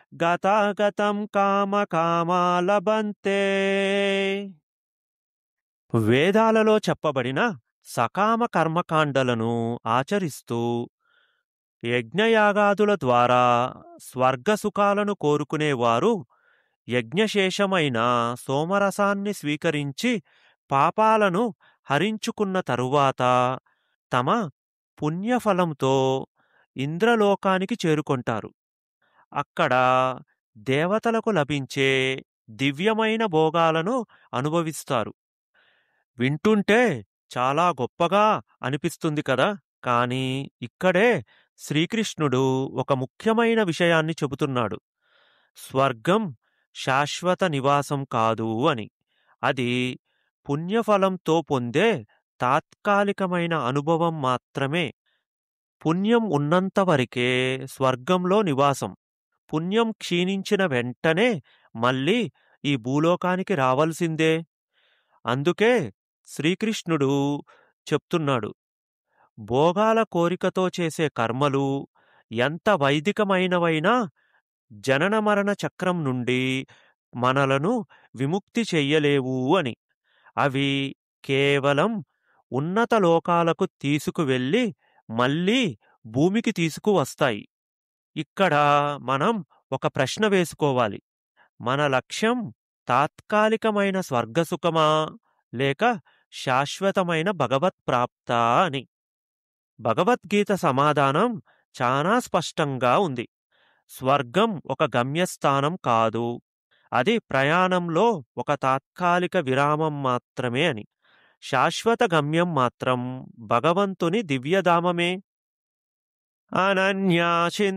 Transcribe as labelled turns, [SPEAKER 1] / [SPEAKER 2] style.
[SPEAKER 1] గతాగతం కామ కామాలబంతే వేదాలలో చెప్పబడిన సకామ కర్మకాండలను ఆచరిస్తూ యజ్ఞయాగాదుల ద్వారా స్వర్గసుఖాలను కోరుకునేవారు యజ్ఞశేషమైన సోమరసాన్ని స్వీకరించి పాపాలను హరించుకున్న తరువాత తమ పుణ్యఫలంతో ఇంద్రలోకానికి చేరుకొంటారు అక్కడ దేవతలకు లభించే దివ్యమైన భోగాలను అనుభవిస్తారు వింటుంటే చాలా గొప్పగా అనిపిస్తుంది కదా కానీ ఇక్కడే శ్రీకృష్ణుడు ఒక ముఖ్యమైన విషయాన్ని చెబుతున్నాడు స్వర్గం శాశ్వత నివాసం కాదు అని అది పుణ్యఫలంతో పొందే తాత్కాలికమైన అనుభవం మాత్రమే పుణ్యం ఉన్నంత వరకే స్వర్గంలో నివాసం పుణ్యం క్షీణించిన వెంటనే మళ్ళీ ఈ భూలోకానికి రావలసిందే అందుకే శ్రీకృష్ణుడు చెప్తున్నాడు భోగాల కోరికతో చేసే కర్మలు ఎంత వైదికమైనవైనా జనన మరణ చక్రం నుండి మనలను విముక్తి చెయ్యలేవు అని అవి కేవలం ఉన్నత లోకాలకు తీసుకువెళ్ళి మళ్ళీ భూమికి తీసుకువస్తాయి ఇక్కడ మనం ఒక ప్రశ్న వేసుకోవాలి మన లక్ష్యం తాత్కాలికమైన స్వర్గసుఖమా లేక శాశ్వతమైన భగవత్ ప్రాప్త అని భగవద్గీత సమాధానం చాలా స్పష్టంగా ఉంది స్వర్గం ఒక గమ్యస్థానం కాదు అది ప్రయాణంలో ఒక తాత్కాలిక విరామం మాత్రమే అని శాశ్వత గమ్యం మాత్రం భగవంతుని దివ్యధామమే అనన్యాచిన్